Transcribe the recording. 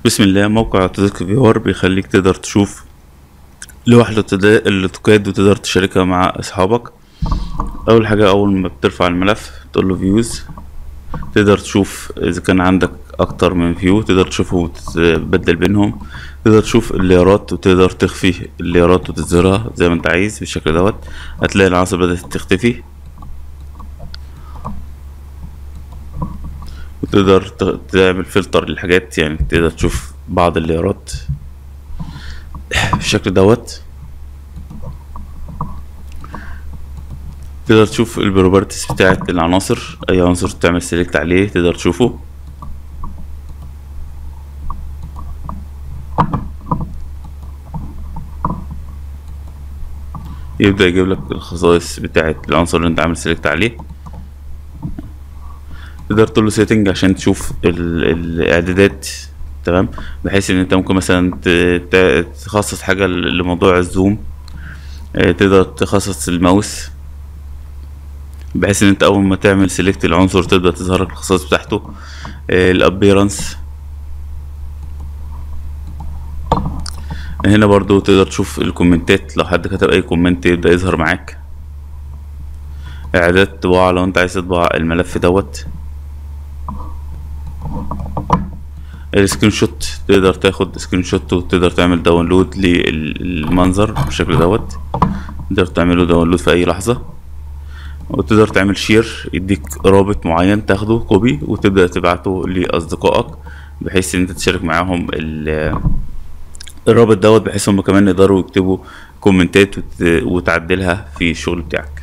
بسم الله موقع اوتوديسك فيور بيخليك تقدر تشوف لوح الاوتودا- الاوتوكاد وتقدر تشاركها مع اصحابك اول حاجه اول ما بترفع الملف تقول له فيوز تقدر تشوف اذا كان عندك اكتر من فيو تقدر تشوفه وتبدل بينهم تقدر تشوف الليارات وتقدر تخفي الليارات وتظهرها زي ما انت عايز بالشكل دوت هتلاقي العناصر بدأت تختفي وتقدر ت- تعمل فلتر للحاجات يعني تقدر تشوف بعض الليارات بالشكل دوت تقدر تشوف البروبرتيز بتاعت العناصر اي عنصر تعمل سيلكت عليه تقدر تشوفه يبدأ يجيب لك الخصائص بتاعت العنصر اللي انت عامل سيلكت عليه تقدر تقول له سيتنج عشان تشوف ال- الاعدادات تمام بحيث ان انت ممكن مثلا ت- ت- تخصص حاجة ل- لموضوع الزوم آه، تقدر تخصص الماوس بحيث ان انت اول ما تعمل سيلكت العنصر تبدأ تظهر لك الخصائص بتاعته الابيرنس هنا برضو تقدر تشوف الكومنتات لو حد كتب اي كومنت يبدأ يظهر معاك اعداد طباعة لو انت عايز تطبع الملف دوت السكرين شوت تقدر تاخد سكرين شوت وتقدر تعمل داونلود للمنظر بالشكل دوت تقدر تعمله داونلود في اي لحظة وتقدر تعمل شير يديك رابط معين تاخده كوبي وتبدأ تبعته لأصدقائك بحيث ان انت تشارك معاهم ال- الرابط دوت بحيث هم كمان يقدروا يكتبوا كومنتات وت- وتعدلها في الشغل بتاعك